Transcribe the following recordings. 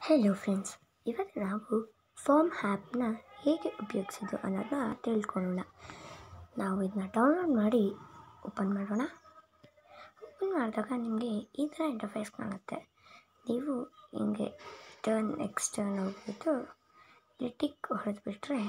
hello friends ಇವತ್ತು ನಾವು form ಆ್ಯಪ್ನ ಹೇಗೆ ಉಪಯೋಗಿಸೋದು ಅನ್ನೋದನ್ನ ತಿಳ್ಕೊಳ್ಳೋಣ ನಾವು ಇದನ್ನ ಡೌನ್ಲೋಡ್ ಮಾಡಿ ಓಪನ್ ಮಾಡೋಣ ಓಪನ್ ಮಾಡಿದಾಗ ನಿಮಗೆ ಈ ಥರ ಇಂಟರ್ಫೇಸ್ ಕಾಣುತ್ತೆ ನೀವು ಹಿಂಗೆ ಟರ್ನ್ ನೆಕ್ಸ್ಟ್ ಟರ್ನ್ ಹೋಗ್ಬಿಟ್ಟು ಇಲ್ಲಿ ಟಿಕ್ ಹೊಡೆದ್ಬಿಟ್ರೆ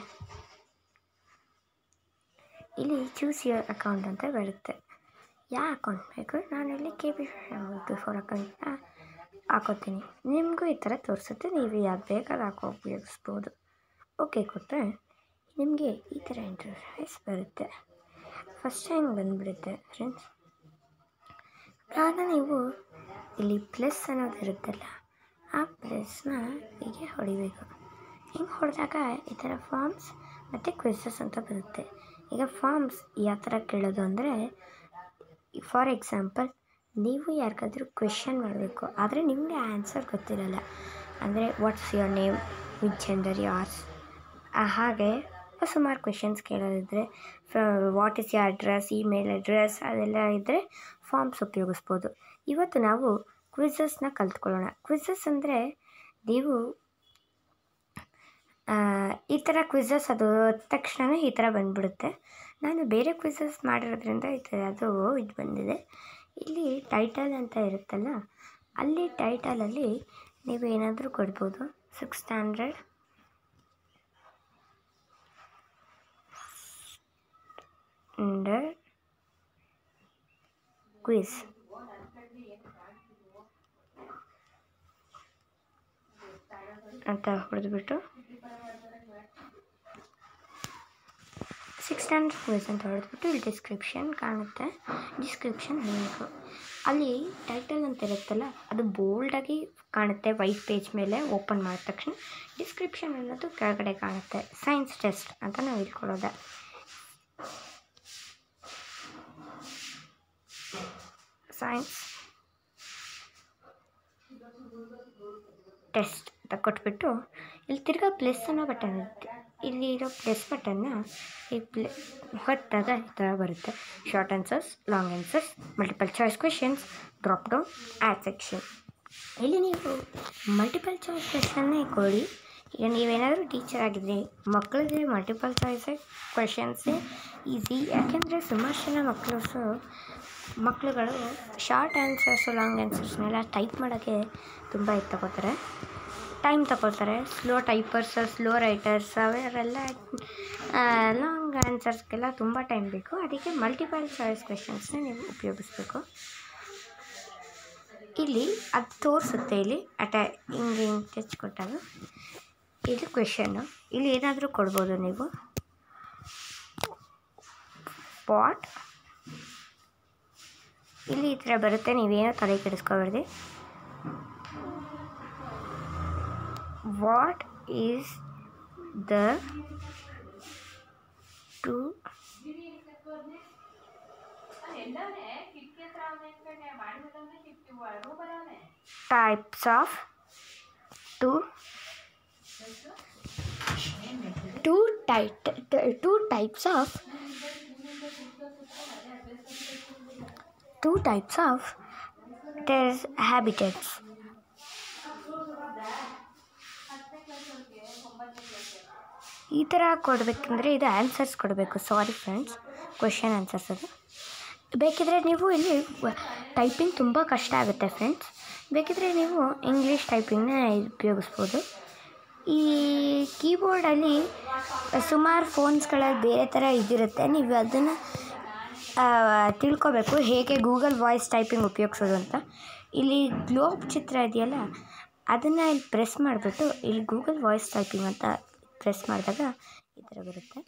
ಇಲ್ಲಿ ಚೂಸ್ ಯುವರ್ ಅಕೌಂಟ್ ಅಂತ ಬರುತ್ತೆ ಯಾವ ಅಕೌಂಟ್ ಬೇಕು ನಾನಿಲ್ಲಿ ಕೆ ಪಿ ಬಿಫೋರ್ ಅಕೌಂಟ್ನ ಹಾಕೋತೀನಿ ನಿಮಗೂ ಈ ಥರ ತೋರಿಸುತ್ತೆ ನೀವು ಯಾವ್ದು ಬೇಕಾದ್ರೆ ಹಾಕೋ ಉಪಯೋಗಿಸ್ಬೋದು ಓಕೆ ಕೊಟ್ಟರೆ ನಿಮಗೆ ಈ ಥರ ಇಂಟರ್ಫೇಸ್ ಬರುತ್ತೆ ಫಸ್ಟ್ ಟೈಮ್ ಬಂದುಬಿಡುತ್ತೆ ಫ್ರೆಂಡ್ಸ್ ಆಗ ನೀವು ಇಲ್ಲಿ ಪ್ಲಸ್ ಅನ್ನೋದು ಇರುತ್ತಲ್ಲ ಆ ಪ್ಲಸ್ನ ಹೀಗೆ ಹೊಡಿಬೇಕು ಹಿಂಗೆ ಹೊಡೆದಾಗ ಈ ಥರ ಫಾರ್ಮ್ಸ್ ಮತ್ತು ಕ್ವಿಸಸ್ ಅಂತ ಬರುತ್ತೆ ಈಗ ಫಾರ್ಮ್ಸ್ ಯಾವ ಥರ ಕೇಳೋದು ಅಂದರೆ ಫಾರ್ ಎಕ್ಸಾಂಪಲ್ ನೀವು ಯಾರಿಗಾದ್ರೂ ಕ್ವೆಶನ್ ಮಾಡಬೇಕು ಆದರೆ ನಿಮಗೆ ಆನ್ಸರ್ ಗೊತ್ತಿರಲ್ಲ ಅಂದರೆ what's your name with gender years ಹಾಗೆ ಸುಮಾರು ಕ್ವೆಶನ್ಸ್ ಕೇಳೋದಿದ್ರೆ what is your address email address ಅದೆಲ್ಲ ಇದ್ದರೆ ಫಾರ್ಮ್ಸ್ ಉಪಯೋಗಿಸ್ಬೋದು ಇವತ್ತು ನಾವು ಕ್ವಿಝಸ್ನ ಕಲ್ತ್ಕೊಳ್ಳೋಣ ಕ್ವಿಝಸ್ ಅಂದರೆ ನೀವು ಈ ಥರ ಕ್ವಿಝಸ್ ಅದು ತಕ್ಷಣ ಈ ಥರ ಬಂದುಬಿಡುತ್ತೆ ನಾನು ಬೇರೆ ಕ್ವಿಝಸ್ ಮಾಡಿರೋದ್ರಿಂದ ಇದು ಅದು ಇದು ಬಂದಿದೆ ಇಲ್ಲಿ ಟೈಟಲ್ ಅಂತ ಇರುತ್ತಲ್ಲ ಅಲ್ಲಿ ಟೈಟಲಲ್ಲಿ ನೀವು ಏನಾದರೂ ಕೊಡ್ಬೋದು ಸಿಕ್ಸ್ ಸ್ಟ್ಯಾಂಡರ್ಡ್ ಸ್ಟ್ಯಾಂಡರ್ಡ್ ಕ್ವಿಸ್ ಅಂತ ಹೊಡೆದ್ಬಿಟ್ಟು ಸಿಕ್ಸ್ ಸ್ಟ್ಯಾಂಡರ್ಡ್ ಕ್ವಿಸ್ ಅಂತ ಹೊಡೆದ್ಬಿಟ್ಟು ಇಲ್ಲಿ ಡಿಸ್ಕ್ರಿಪ್ಷನ್ ಕಾಣುತ್ತೆ ಡಿಸ್ಕ್ರಿಪ್ಷನ್ ಲಿಂಕು ಅಲ್ಲಿ ಟೈಟಲ್ ಅಂತ ಇರುತ್ತಲ್ಲ ಅದು ಬೋಲ್ಡಾಗಿ ಕಾಣುತ್ತೆ ವೈಟ್ ಪೇಜ್ ಮೇಲೆ ಓಪನ್ ಮಾಡಿದ ತಕ್ಷಣ ಡಿಸ್ಕ್ರಿಪ್ಷನ್ ಅನ್ನೋದು ಕೆಳಗಡೆ ಕಾಣುತ್ತೆ ಸೈನ್ಸ್ ಟೆಸ್ಟ್ ಅಂತ ನಾವು ಇಟ್ಕೊಳ್ಳೋದೆ ಸೈನ್ಸ್ ಟೆಸ್ಟ್ ಅಂತ ಕೊಟ್ಬಿಟ್ಟು ಇಲ್ಲಿ ತಿರ್ಗಾ ಪ್ಲಸ್ ಅನ್ನೋ ಬಟನ್ ಇರುತ್ತೆ ಇಲ್ಲಿ ಇರೋ ಪ್ಲಸ್ ಬಟನ್ನ ಈ ಪ್ಲೆ ಹೊತ್ತಾಗ ಈ ಥರ ಬರುತ್ತೆ short answers long answers multiple choice questions drop down add section ಇಲ್ಲಿ ನೀವು ಮಲ್ಟಿಪಲ್ ಚಾಯ್ಸ್ ಕ್ವೆಶನ್ನೇ ಕೊಡಿ ಈಗ ನೀವೇನಾದರೂ ಟೀಚರ್ ಆಗಿದ್ರೆ ಮಕ್ಕಳಿಗೆ ಮಲ್ಟಿಪಲ್ ಚಾಯ್ಸ್ ಕ್ವೆಶನ್ಸೇ ಈಸಿ ಯಾಕೆಂದರೆ ಸುಮಾರು ಜನ ಮಕ್ಕಳು ಸೊ ಮಕ್ಕಳುಗಳು ಶಾರ್ಟ್ ಆನ್ಸರ್ಸು ಲಾಂಗ್ ಆನ್ಸರ್ಸ್ನೆಲ್ಲ ಟೈಪ್ ಮಾಡೋಕ್ಕೆ ತುಂಬ ಇದು ತಗೋತಾರೆ ಟೈಮ್ ತಗೋತಾರೆ ಸ್ಲೋ ಟೈಪರ್ಸ್ ಸ್ಲೋ ರೈಟರ್ಸ್ ಅವರೆಲ್ಲ ಲಾಂಗ್ ಆನ್ಸರ್ಸ್ಗೆಲ್ಲ ತುಂಬ ಟೈಮ್ ಬೇಕು ಅದಕ್ಕೆ ಮಲ್ಟಿಪಲ್ ಚಾಯ್ಸ್ ಕ್ವೆಶನ್ಸ್ನ ನೀವು ಉಪಯೋಗಿಸ್ಬೇಕು ಇಲ್ಲಿ ಅದು ತೋರಿಸುತ್ತೆ ಇಲ್ಲಿ ಅಟ ಹಿಂಗೆ ಹಿಂಗೆ ಟಚ್ ಕೊಟ್ಟಾಗ ಇದು ಕ್ವೆಶನ್ನು ಇಲ್ಲಿ ಏನಾದರೂ ಕೊಡ್ಬೋದು ನೀವು ವಾಟ್ ಇಲ್ಲಿ ಈ ಥರ ಬರುತ್ತೆ ನೀವೇನೋ ತಲೆ ಕೆಡಿಸ್ಕೊಬಾರ್ದು what is the two types of two two type two types of two types of there's habitats ಈ ಥರ ಕೊಡಬೇಕಂದ್ರೆ ಇದು ಆನ್ಸರ್ಸ್ ಕೊಡಬೇಕು ಸಾರಿ ಫ್ರೆಂಡ್ಸ್ ಕ್ವೆಶನ್ ಆನ್ಸರ್ಸ್ ಅದು ಬೇಕಿದ್ರೆ ನೀವು ಇಲ್ಲಿ ಟೈಪಿಂಗ್ ತುಂಬ ಕಷ್ಟ ಆಗುತ್ತೆ ಫ್ರೆಂಡ್ಸ್ ಬೇಕಿದ್ರೆ ನೀವು ಇಂಗ್ಲೀಷ್ ಟೈಪಿಂಗ್ನ ಉಪಯೋಗಿಸ್ಬೋದು ಈ ಕೀಬೋರ್ಡಲ್ಲಿ ಸುಮಾರು ಫೋನ್ಸ್ಗಳಲ್ಲಿ ಬೇರೆ ಥರ ಇದಿರುತ್ತೆ ನೀವು ಅದನ್ನು ತಿಳ್ಕೊಬೇಕು ಹೇಗೆ ಗೂಗಲ್ ವಾಯ್ಸ್ ಟೈಪಿಂಗ್ ಉಪಯೋಗಿಸೋದು ಅಂತ ಇಲ್ಲಿ ಗ್ಲೋಬ್ ಚಿತ್ರ ಇದೆಯಲ್ಲ ಅದನ್ನು ಇಲ್ಲಿ ಪ್ರೆಸ್ ಮಾಡಿಬಿಟ್ಟು ಇಲ್ಲಿ ಗೂಗಲ್ ವಾಯ್ಸ್ ಟೈಪಿಂಗ್ ಅಂತ ಪ್ರೆಸ್ ಮಾಡಿದಾಗ ಈ ಥರ ಬರುತ್ತೆ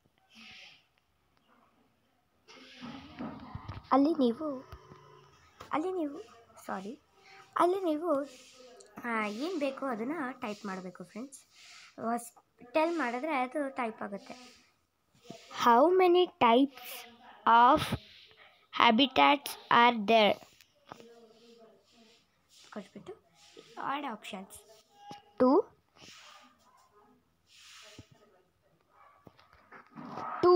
ಅಲ್ಲಿ ನೀವು ಅಲ್ಲಿ ನೀವು ಸಾರಿ ಅಲ್ಲಿ ನೀವು ಏನು ಬೇಕೋ ಅದನ್ನು ಟೈಪ್ ಮಾಡಬೇಕು ಫ್ರೆಂಡ್ಸ್ ಟೆಲ್ ಮಾಡಿದ್ರೆ ಅದು ಟೈಪ್ ಆಗುತ್ತೆ how many types of habitats are there ಕೊಟ್ಬಿಟ್ಟು ಆಡ್ ಆಪ್ಷನ್ಸ್ ಟು ಟೂ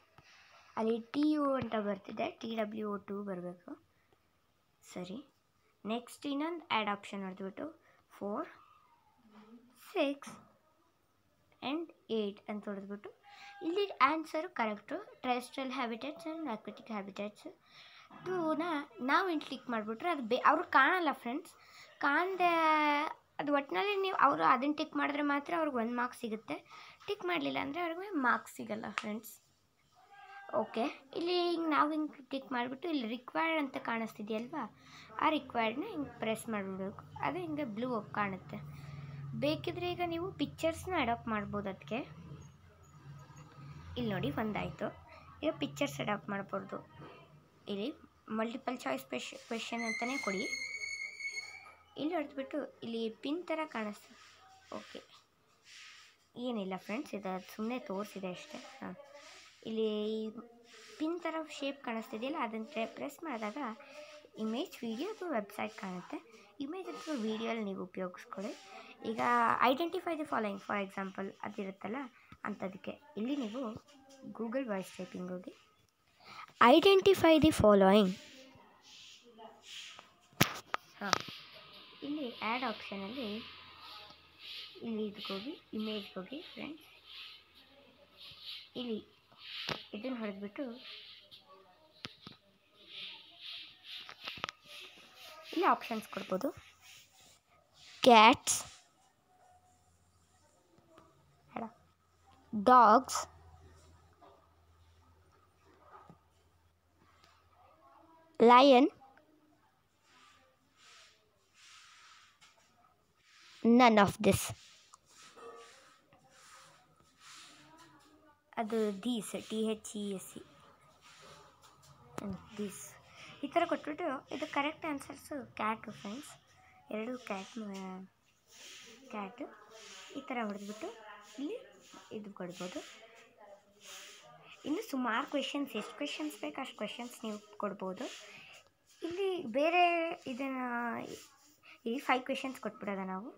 ಅಲ್ಲಿ ಟಿ ಯು ಅಂತ ಬರ್ತಿದೆ ಟಿ ಡಬ್ಲ್ಯೂ ಒ ಟು ಬರಬೇಕು ಸರಿ ನೆಕ್ಸ್ಟ್ ಇನ್ನೊಂದು ಆ್ಯಡ್ ಆಪ್ಷನ್ ಹೊಡೆದ್ಬಿಟ್ಟು ಫೋರ್ ಸಿಕ್ಸ್ ಆ್ಯಂಡ್ ಏಯ್ಟ್ ಅಂತ ಹೊಡೆದ್ಬಿಟ್ಟು ಇಲ್ಲಿ answer correct terrestrial habitats and aquatic habitats ಇದನ್ನ ನಾವು ಇಲ್ಲಿ ಕ್ಲಿಕ್ ಮಾಡಿಬಿಟ್ರೆ ಅದು ಬೇ ಅವ್ರಿಗೆ ಕಾಣಲ್ಲ ಫ್ರೆಂಡ್ಸ್ ಕಾಣದೆ ಅದು ಒಟ್ಟಿನಲ್ಲಿ ನೀವು ಅವರು ಅದನ್ನು ಟಿಕ್ ಮಾಡಿದ್ರೆ ಮಾತ್ರ ಅವ್ರಿಗೆ ಒಂದು ಮಾರ್ಕ್ಸ್ ಸಿಗುತ್ತೆ ಟಿಕ್ ಮಾಡಲಿಲ್ಲ ಅಂದರೆ ಅವ್ರಿಗೆ ಮಾರ್ಕ್ಸ್ ಸಿಗಲ್ಲ ಫ್ರೆಂಡ್ಸ್ ಓಕೆ ಇಲ್ಲಿ ಹಿಂಗೆ ನಾವು ಹಿಂಗೆ ಟಿಕ್ ಮಾಡಿಬಿಟ್ಟು ಇಲ್ಲಿ ರಿಕ್ವೈರ್ಡ್ ಅಂತ ಕಾಣಿಸ್ತಿದೆಯಲ್ವಾ ಆ ರಿಕ್ವೈರ್ಡ್ನ ಹಿಂಗೆ ಪ್ರೆಸ್ ಮಾಡಿಬಿಡ್ಬೇಕು ಅದು ಹಿಂಗೆ ಬ್ಲೂ ಕಾಣುತ್ತೆ ಬೇಕಿದ್ರೆ ಈಗ ನೀವು ಪಿಕ್ಚರ್ಸ್ನ ಅಡಾಪ್ಟ್ ಮಾಡ್ಬೋದು ಅದಕ್ಕೆ ಇಲ್ಲಿ ನೋಡಿ ಒಂದಾಯಿತು ಈಗ ಪಿಕ್ಚರ್ಸ್ ಅಡಾಪ್ಟ್ ಮಾಡ್ಬೋದು ಇಲ್ಲಿ ಮಲ್ಟಿಪಲ್ ಚಾಯ್ಸ್ ಕ್ವೆಶ್ ಕ್ವೆಶನ್ ಅಂತಲೇ ಕೊಡಿ ಇಲ್ಲಿ ಹೊಡೆದ್ಬಿಟ್ಟು ಇಲ್ಲಿ ಪಿನ್ ಥರ ಕಾಣಿಸ್ತದೆ ಓಕೆ ಏನಿಲ್ಲ ಫ್ರೆಂಡ್ಸ್ ಇದು ಸುಮ್ಮನೆ ತೋರಿಸಿದೆ ಅಷ್ಟೇ ಹಾಂ ಇಲ್ಲಿ ಪಿನ್ ಥರ ಶೇಪ್ ಕಾಣಿಸ್ತಿದೆಯಲ್ಲ ಅದನ್ನು ಪ್ರೆಸ್ ಮಾಡಿದಾಗ ಇಮೇಜ್ ವಿಡಿಯೋ ಅಥವಾ ವೆಬ್ಸೈಟ್ ಕಾಣುತ್ತೆ ಇಮೇಜ್ ಅಥವಾ ವಿಡಿಯೋಲ್ಲಿ ನೀವು ಉಪಯೋಗಿಸ್ಕೊಳ್ಳಿ ಈಗ identify the following for example ಅದಿರುತ್ತಲ್ಲ ಅಂಥದಕ್ಕೆ ಇಲ್ಲಿ ನೀವು ಗೂಗಲ್ ವಾಯ್ಸ್ ಟೈಪಿಂಗ್ ಹೋಗಿ ಐಡೆಂಟಿಫೈ ದಿ ಫಾಲೋಯಿಂಗ್ ಹಾಂ ಇಲ್ಲಿ ಆ್ಯಡ್ ಆಪ್ಷನಲ್ಲಿ ಇಲ್ಲಿ ಇದಕ್ಕೆ ಹೋಗಿ ಇಮೇಜ್ಗೆ ಹೋಗಿ ಫ್ರೆಂಡ್ಸ್ ಇಲ್ಲಿ ಇದನ್ನು ಹೊಡೆದ್ಬಿಟ್ಟು ಇಲ್ಲಿ ಆಪ್ಷನ್ಸ್ ಕೊಡ್ಬೋದು cats dogs lion none of this ಅದು these T H E S E these ಈ ಥರ ಕೊಟ್ಬಿಟ್ಟು ಇದು ಕರೆಕ್ಟ್ ಆನ್ಸರ್ಸು ಕ್ಯಾಟು ಫ್ರೆಂಡ್ಸ್ ಎರಡು ಕ್ಯಾಟ್ ಕ್ಯಾಟು ಈ ಥರ ಹೊಡೆದ್ಬಿಟ್ಟು ಇಲ್ಲಿ ಇದು ಕೊಡ್ಬೋದು ಇನ್ನು ಸುಮಾರು ಕ್ವೆಶನ್ಸ್ ಎಷ್ಟು ಕ್ವೆಶನ್ಸ್ ಬೇಕು ಅಷ್ಟು ಕ್ವೆಶನ್ಸ್ ನೀವು ಕೊಡ್ಬೋದು ಇಲ್ಲಿ ಬೇರೆ ಇದನ್ನು ಈ ಫೈವ್ ಕ್ವೆಶನ್ಸ್ ಕೊಟ್ಬಿಡೋದ ನಾವು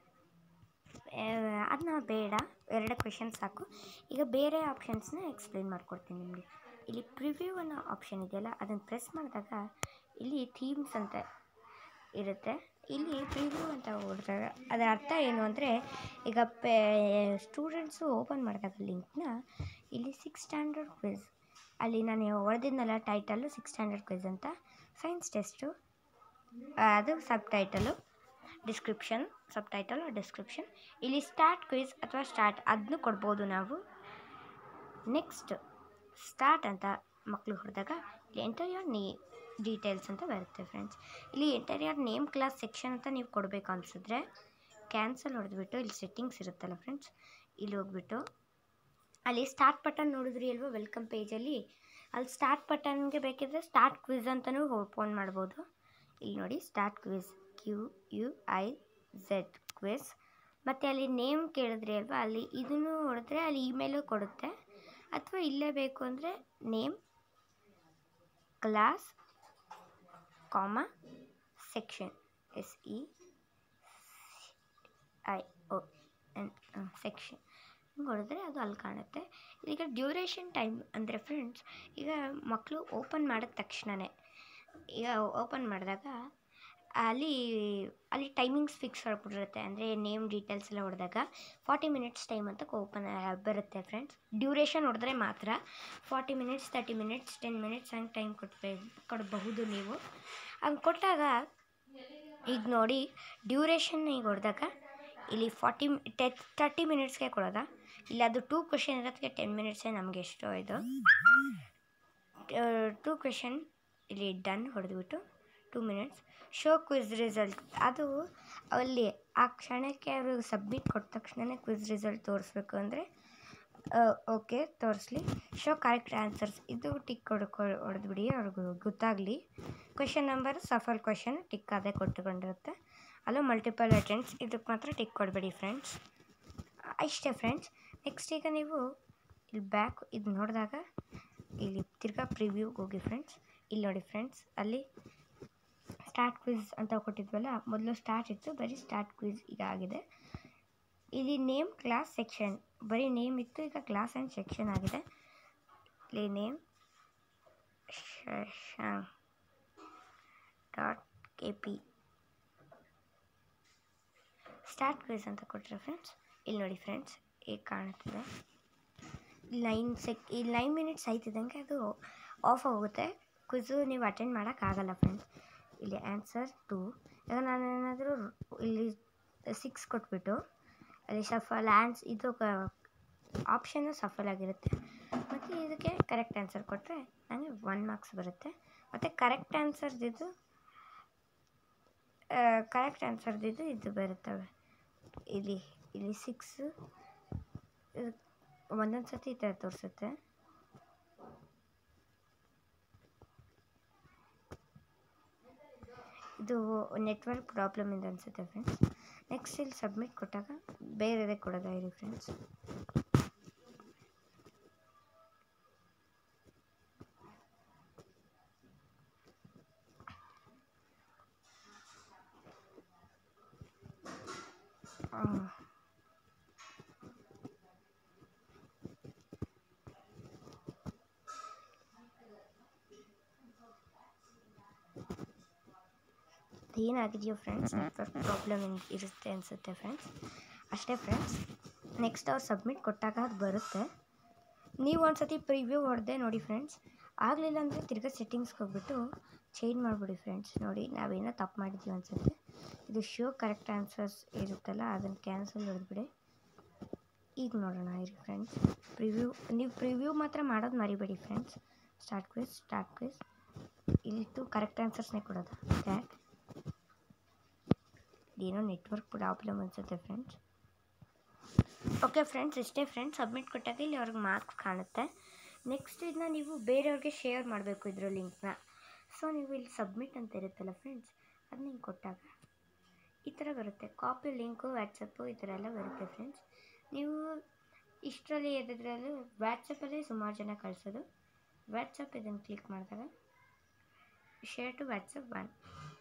ಅದನ್ನ ಬೇಡ ಎರಡು ಕ್ವೆಶನ್ಸ್ ಸಾಕು ಈಗ ಬೇರೆ ಆಪ್ಷನ್ಸ್ನ ಎಕ್ಸ್ಪ್ಲೇನ್ ಮಾಡ್ಕೊಡ್ತೀನಿ ನಿಮಗೆ ಇಲ್ಲಿ ಪ್ರಿವ್ಯೂ ಅನ್ನೋ ಆಪ್ಷನ್ ಇದೆಯಲ್ಲ ಅದನ್ನು ಪ್ರೆಸ್ ಮಾಡಿದಾಗ ಇಲ್ಲಿ ಥೀಮ್ಸ್ ಅಂತ ಇರುತ್ತೆ ಇಲ್ಲಿ ಪ್ರಿವ್ಯೂ ಅಂತ ಹೊಡೆದಾಗ ಅದರ ಅರ್ಥ ಏನು ಅಂದರೆ ಈಗ ಪೇ ಸ್ಟೂಡೆಂಟ್ಸು ಓಪನ್ ಮಾಡಿದಾಗ ಲಿಂಕ್ನ ಇಲ್ಲಿ ಸಿಕ್ಸ್ ಸ್ಟ್ಯಾಂಡರ್ಡ್ ಕ್ವಿಝ್ ಅಲ್ಲಿ ನಾನು ಹೊಡೆದಿದ್ನಲ್ಲ ಟೈಟಲ್ಲು ಸಿಕ್ಸ್ ಸ್ಟ್ಯಾಂಡರ್ಡ್ ಕ್ವಿಝ್ ಅಂತ ಸೈನ್ಸ್ ಟೆಸ್ಟು ಅದು sub title description sub title description ಇಲ್ಲಿ ಸ್ಟಾರ್ಟ್ ಕ್ವಿಝ್ ಅಥವಾ ಸ್ಟಾರ್ಟ್ ಅದನ್ನು ಕೊಡ್ಬೋದು ನಾವು ನೆಕ್ಸ್ಟ್ ಸ್ಟಾರ್ಟ್ ಅಂತ ಮಕ್ಕಳು ಹೊಡೆದಾಗ ಇಲ್ಲಿ ಎಂಟರ್ ನೇ ಡೀಟೇಲ್ಸ್ ಅಂತ ಬರುತ್ತೆ ಫ್ರೆಂಡ್ಸ್ ಇಲ್ಲಿ ಎಂಟರ್ ನೇಮ್ ಕ್ಲಾಸ್ ಸೆಕ್ಷನ್ ಅಂತ ನೀವು ಕೊಡಬೇಕು ಅನಿಸಿದ್ರೆ ಕ್ಯಾನ್ಸಲ್ ಹೊಡೆದ್ಬಿಟ್ಟು ಇಲ್ಲಿ ಸೆಟ್ಟಿಂಗ್ಸ್ ಇರುತ್ತಲ್ಲ ಫ್ರೆಂಡ್ಸ್ ಇಲ್ಲಿ ಹೋಗ್ಬಿಟ್ಟು ಅಲ್ಲಿ ಸ್ಟಾರ್ಟ್ ಬಟನ್ ನೋಡಿದ್ರಿ ಅಲ್ವಾ ವೆಲ್ಕಮ್ ಪೇಜಲ್ಲಿ ಅಲ್ಲಿ ಸ್ಟಾರ್ಟ್ ಬಟನ್ಗೆ ಬೇಕಿದ್ರೆ ಸ್ಟಾರ್ಟ್ ಕ್ವಿಝ್ ಅಂತಲೂ ಓಪನ್ ಮಾಡ್ಬೋದು ಇಲ್ಲಿ ನೋಡಿ start quiz Q U I Z quiz ಮತ್ತು ಅಲ್ಲಿ ನೇಮ್ ಕೇಳಿದ್ರಿ ಅಲ್ವಾ ಅಲ್ಲಿ ಇದನ್ನು ಹೊಡೆದ್ರೆ ಅಲ್ಲಿ ಇಮೇಲು ಕೊಡುತ್ತೆ ಅಥವಾ ಇಲ್ಲೇ ಬೇಕು ಅಂದರೆ name class comma section S E I O N section ಹಿಂಗೆ ಹೊಡೆದ್ರೆ ಅದು ಅಲ್ಲಿ ಕಾಣುತ್ತೆ ಈಗ ಡ್ಯೂರೇಷನ್ ಟೈಮ್ ಅಂದರೆ ಫ್ರೆಂಡ್ಸ್ ಈಗ ಮಕ್ಕಳು ಓಪನ್ ಮಾಡಿದ ತಕ್ಷಣವೇ ಈಗ ಓಪನ್ ಮಾಡಿದಾಗ ಅಲ್ಲಿ ಅಲ್ಲಿ ಟೈಮಿಂಗ್ಸ್ ಫಿಕ್ಸ್ ಮಾಡಿಬಿಟ್ಟಿರುತ್ತೆ ಅಂದರೆ ನೇಮ್ ಡೀಟೇಲ್ಸ್ ಎಲ್ಲ ಹೊಡೆದಾಗ ಫಾರ್ಟಿ ಮಿನಿಟ್ಸ್ ಟೈಮ್ ಅಂತ ಓಪನ್ ಬರುತ್ತೆ ಫ್ರೆಂಡ್ಸ್ ಡ್ಯೂರೇಷನ್ ಹೊಡೆದ್ರೆ ಮಾತ್ರ forty minutes thirty minutes ten minutes ಹಂಗೆ ಟೈಮ್ ಕೊಡ್ಬೇ ಕೊಡಬಹುದು ನೀವು ಹಂಗೆ ಕೊಟ್ಟಾಗ ಈಗ ನೋಡಿ ಡ್ಯೂರೇಷನ್ ಈಗ ಹೊಡೆದಾಗ ಇಲ್ಲಿ ಫಾರ್ಟಿ ಟೆ ತರ್ಟಿ ಮಿನಿಟ್ಸ್ಗೆ ಕೊಡೋದಾ ಇಲ್ಲ ಅದು ಟೂ ಕ್ವೆಶನ್ ಇರೋದಕ್ಕೆ ಟೆನ್ ಮಿನಿಟ್ಸೇ ನಮಗೆ ಎಷ್ಟೋ ಇದು ಟೂ ಕ್ವೆಶನ್ ಇಲ್ಲಿ ಡನ್ ಹೊಡೆದ್ಬಿಟ್ಟು two minutes show quiz result ಅದು ಅಲ್ಲಿ ಆ ಕ್ಷಣಕ್ಕೆ ಅವರು ಸಬ್ಮಿಟ್ ಕೊಟ್ಟ ತಕ್ಷಣವೇ ಕ್ವಿಝ್ ರಿಸಲ್ಟ್ ತೋರಿಸ್ಬೇಕು ಅಂದರೆ ಓಕೆ ತೋರಿಸ್ಲಿ ಶೋ ಕರೆಕ್ಟ್ ಆನ್ಸರ್ಸ್ ಇದು ಟಿಕ್ ಕೊಡ್ಕೊ ಹೊಡೆದ್ಬಿಡಿ ಅವ್ರಿಗೆ ಗೊತ್ತಾಗಲಿ question number shuffle question tick ಅದೇ ಕೊಟ್ಟುಕೊಂಡಿರುತ್ತೆ ಅಲ್ಲೂ ಮಲ್ಟಿಪಲ್ ಅಟೆಂಡ್ಸ್ ಇದಕ್ಕೆ ಮಾತ್ರ ಟಿಕ್ ಕೊಡಬೇಡಿ ಫ್ರೆಂಡ್ಸ್ ಇಷ್ಟೇ ಫ್ರೆಂಡ್ಸ್ ನೆಕ್ಸ್ಟ್ ಈಗ ನೀವು ಇಲ್ಲಿ ಬ್ಯಾಕ್ ಇದು ನೋಡಿದಾಗ ಇಲ್ಲಿ ತಿರ್ಗಾ ಪ್ರಿವ್ಯೂಗೆ ಹೋಗಿ ಫ್ರೆಂಡ್ಸ್ ಇಲ್ಲಿ ನೋಡಿ ಫ್ರೆಂಡ್ಸ್ ಅಲ್ಲಿ ಸ್ಟಾರ್ಟ್ ಕ್ವಿಝ್ ಅಂತ ಕೊಟ್ಟಿದ್ವಲ್ಲ ಮೊದಲು ಸ್ಟಾರ್ಟ್ ಇತ್ತು ಬರೀ ಸ್ಟಾರ್ಟ್ ಕ್ವಿಝ್ ಈಗ ಆಗಿದೆ ಇಲ್ಲಿ ನೇಮ್ ಕ್ಲಾಸ್ ಸೆಕ್ಷನ್ ಬರೀ ನೇಮ್ ಇತ್ತು ಈಗ ಕ್ಲಾಸ್ ಆ್ಯಂಡ್ ಸೆಕ್ಷನ್ ಆಗಿದೆ ಇಲ್ಲಿ name Shashank dot K P start quiz ಅಂತ ಕೊಟ್ಟರೆ ಫ್ರೆಂಡ್ಸ್ ಇಲ್ಲಿ ನೋಡಿ ಫ್ರೆಂಡ್ಸ್ ಈಗ ಕಾಣುತ್ತದೆ ನೈನ್ ಸೆಕ್ ಈ ನೈನ್ ಮಿನಿಟ್ಸ್ ಆಯ್ತಿದ್ದಂಗೆ ಅದು ಆಫ್ ಆಗುತ್ತೆ ಕ್ವಿಝು ನೀವು ಅಟೆಂಡ್ ಮಾಡೋಕ್ಕಾಗಲ್ಲ ಫ್ರೆಂಡ್ಸ್ ಇಲ್ಲಿ ಆನ್ಸರ್ ಟು ಈಗ ನಾನು ಏನಾದರೂ ಇಲ್ಲಿ ಸಿಕ್ಸ್ ಕೊಟ್ಬಿಟ್ಟು ಅಲ್ಲಿ ಶಫಲ್ ಆನ್ಸ್ ಇದು ಆಪ್ಷನ್ನು ಸಫಲ್ ಆಗಿರುತ್ತೆ ಮತ್ತು ಇದಕ್ಕೆ ಕರೆಕ್ಟ್ ಆನ್ಸರ್ ಕೊಟ್ಟರೆ ನನಗೆ ಒನ್ ಮಾರ್ಕ್ಸ್ ಬರುತ್ತೆ ಮತ್ತು ಕರೆಕ್ಟ್ ಆನ್ಸರ್ದಿದ್ದು ಕರೆಕ್ಟ್ ಆನ್ಸರ್ದಿದ್ದು ಇದು ಬರುತ್ತವೆ ಇಲ್ಲಿ ಇಲ್ಲಿ ಸಿಕ್ಸು ಒಂದೊಂದು ಸತಿ ಈ ಥರ ತೋರಿಸುತ್ತೆ ಇದು ನೆಟ್ವರ್ಕ್ ಪ್ರಾಬ್ಲಮ್ ಇಂದ ಅನಿಸುತ್ತೆ ಫ್ರೆಂಡ್ಸ್ ನೆಕ್ಸ್ಟ್ ಇಲ್ಲಿ ಸಬ್ಮಿಟ್ ಕೊಟ್ಟಾಗ ಬೇರೆದೇ ಕೊಡೋದಾ ಇರಿ ಫ್ರೆಂಡ್ಸ್ ಏನಾಗಿದೆಯೋ ಫ್ರೆಂಡ್ಸ್ ನೆಟ್ವರ್ಕ್ ಪ್ರಾಬ್ಲಮ್ ಇರುತ್ತೆ ಅನಿಸುತ್ತೆ ಫ್ರೆಂಡ್ಸ್ ಅಷ್ಟೇ ಫ್ರೆಂಡ್ಸ್ ನೆಕ್ಸ್ಟ್ ಅವ್ರು ಸಬ್ಮಿಟ್ ಕೊಟ್ಟಾಗ ಅದು ಬರುತ್ತೆ ನೀವು ಒಂದು ಸತಿ ಪ್ರಿವ್ಯೂ ಹೊಡೆದೆ ನೋಡಿ ಫ್ರೆಂಡ್ಸ್ ಆಗಲಿಲ್ಲ ಅಂದರೆ ತಿರ್ಗಾ ಸೆಟ್ಟಿಂಗ್ಸ್ಗೆ ಹೋಗ್ಬಿಟ್ಟು ಚೇಂಜ್ ಮಾಡಿಬಿಡಿ ಫ್ರೆಂಡ್ಸ್ ನೋಡಿ ನಾವೇನೋ ತಪ್ಪು ಮಾಡಿದ್ದೀವಿ ಅನಿಸುತ್ತೆ ಇದು ಶೋ ಕರೆಕ್ಟ್ ಆನ್ಸರ್ಸ್ ಇರುತ್ತಲ್ಲ ಅದನ್ನು ಕ್ಯಾನ್ಸಲ್ ಹೊಡೆದ್ಬಿಡಿ ಈಗ ನೋಡೋಣ ಇರಿ ಫ್ರೆಂಡ್ಸ್ ಪ್ರಿವ್ಯೂ ನೀವು ಪ್ರಿವ್ಯೂ ಮಾತ್ರ ಮಾಡೋದು ಮರಿಬೇಡಿ friends start quiz start quiz ಇಲ್ಲಿಟ್ಟು ಕರೆಕ್ಟ್ ಆನ್ಸರ್ಸ್ನೇ ಕೊಡೋದು ದ್ಯಾಟ್ ಏನೋ ನೆಟ್ವರ್ಕ್ ಪ್ರಾಬ್ಲಮ್ ಅನಿಸುತ್ತೆ ಫ್ರೆಂಡ್ಸ್ ಓಕೆ ಫ್ರೆಂಡ್ಸ್ ಇಷ್ಟೇ ಫ್ರೆಂಡ್ಸ್ ಸಬ್ಮಿಟ್ ಕೊಟ್ಟಾಗ ಇಲ್ಲಿ ಅವ್ರಿಗೆ ಮಾರ್ಕ್ಸ್ ಕಾಣುತ್ತೆ ನೆಕ್ಸ್ಟ್ ಇದನ್ನ ನೀವು ಬೇರೆಯವ್ರಿಗೆ ಶೇರ್ ಮಾಡಬೇಕು ಇದ್ರ ಲಿಂಕ್ನ ಸೊ ನೀವು ಇಲ್ಲಿ ಸಬ್ಮಿಟ್ ಅಂತ ಇರುತ್ತಲ್ಲ ಫ್ರೆಂಡ್ಸ್ ಅದನ್ನ ಹಿಂಗೆ ಕೊಟ್ಟಾಗ ಈ ಥರ ಬರುತ್ತೆ ಕಾಪಿ ಲಿಂಕು ವ್ಯಾಟ್ಸಪ್ಪು ಈ ಥರ ಎಲ್ಲ ಬರುತ್ತೆ ಫ್ರೆಂಡ್ಸ್ ನೀವು ಇಷ್ಟರಲ್ಲಿ ಎದ್ರಲ್ಲೂ ವ್ಯಾಟ್ಸಪ್ಪಲ್ಲೇ ಸುಮಾರು ಜನ ಕಳಿಸೋದು ವ್ಯಾಟ್ಸಪ್ ಇದನ್ನು ಕ್ಲಿಕ್ ಮಾಡಿದಾಗ ಶೇರ್ ಟು ವ್ಯಾಟ್ಸಪ್ ಒನ್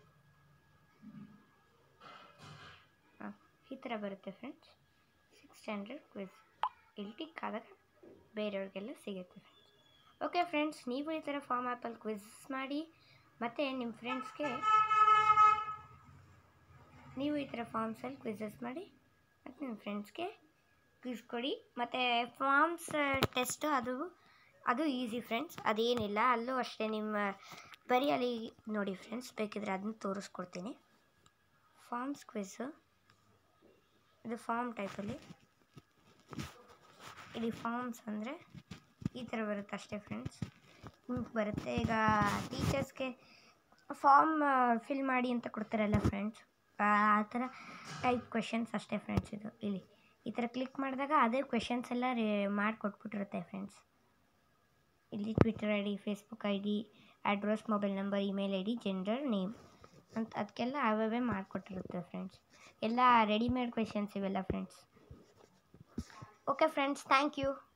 ಹಾಂ ಈ ಥರ ಬರುತ್ತೆ ಫ್ರೆಂಡ್ಸ್ ಸಿಕ್ಸ್ ಹಂಡ್ರೆಡ್ ಕ್ವಿಸ್ ಇಲ್ಲಿ ಟಿಕ್ ಆದಾಗ ಬೇರೆಯವ್ರಿಗೆಲ್ಲ ಸಿಗುತ್ತೆ ಫ್ರೆಂಡ್ಸ್ ಓಕೆ ಫ್ರೆಂಡ್ಸ್ ನೀವು ಈ ಥರ ಫಾರ್ಮ್ ಆ್ಯಪಲ್ಲಿ ಕ್ವಿಸ್ ಮಾಡಿ ಮತ್ತು ನಿಮ್ಮ ಫ್ರೆಂಡ್ಸ್ಗೆ ನೀವು ಈ ಥರ ಫಾರ್ಮ್ಸಲ್ಲಿ ಕ್ವಿಝಸ್ ಮಾಡಿ ಮತ್ತು ನಿಮ್ಮ ಫ್ರೆಂಡ್ಸ್ಗೆ ಕ್ವಿಸ್ ಕೊಡಿ ಮತ್ತು ಫಾರ್ಮ್ಸ್ ಟೆಸ್ಟು ಅದು ಅದು ಈಸಿ ಫ್ರೆಂಡ್ಸ್ ಅದೇನಿಲ್ಲ ಅಲ್ಲೂ ಅಷ್ಟೇ ನಿಮ್ಮ ಬರೀ ಅಲ್ಲಿ ನೋಡಿ ಫ್ರೆಂಡ್ಸ್ ಬೇಕಿದ್ರೆ ಅದನ್ನ ತೋರಿಸ್ಕೊಡ್ತೀನಿ ಫಾರ್ಮ್ಸ್ ಕ್ವಿಝು ಇದು ಫಾರ್ಮ್ ಟೈಪಲ್ಲಿ ಇಲ್ಲಿ ಫಾರ್ಮ್ಸ್ ಅಂದರೆ ಈ ಥರ ಬರುತ್ತೆ ಅಷ್ಟೇ ಫ್ರೆಂಡ್ಸ್ ನಿಮ್ಗೆ ಬರುತ್ತೆ ಈಗ ಟೀಚರ್ಸ್ಗೆ ಫಾರ್ಮ್ ಫಿಲ್ ಮಾಡಿ ಅಂತ ಕೊಡ್ತಾರಲ್ಲ ಫ್ರೆಂಡ್ಸ್ ಆ ಥರ ಟೈಪ್ ಕ್ವೆಶನ್ಸ್ ಅಷ್ಟೇ ಫ್ರೆಂಡ್ಸ್ ಇದು ಇಲ್ಲಿ ಈ ಥರ ಕ್ಲಿಕ್ ಮಾಡಿದಾಗ ಅದೇ ಕ್ವೆಶನ್ಸ್ ಎಲ್ಲ ರೇ ಮಾಡಿಕೊಟ್ಬಿಟ್ಟಿರುತ್ತೆ ಫ್ರೆಂಡ್ಸ್ ಇಲ್ಲಿ Twitter I D Facebook I D address mobile number email I D gender name ಅಂತ ಅದಕ್ಕೆಲ್ಲ ಅವೇ ಮಾಡಿಕೊಟ್ಟಿರುತ್ತೆ ಫ್ರೆಂಡ್ಸ್ ಎಲ್ಲ ರೆಡಿಮೇಡ್ ಕ್ವೆಶನ್ಸ್ ಇವೆಲ್ಲ friends okay friends thank you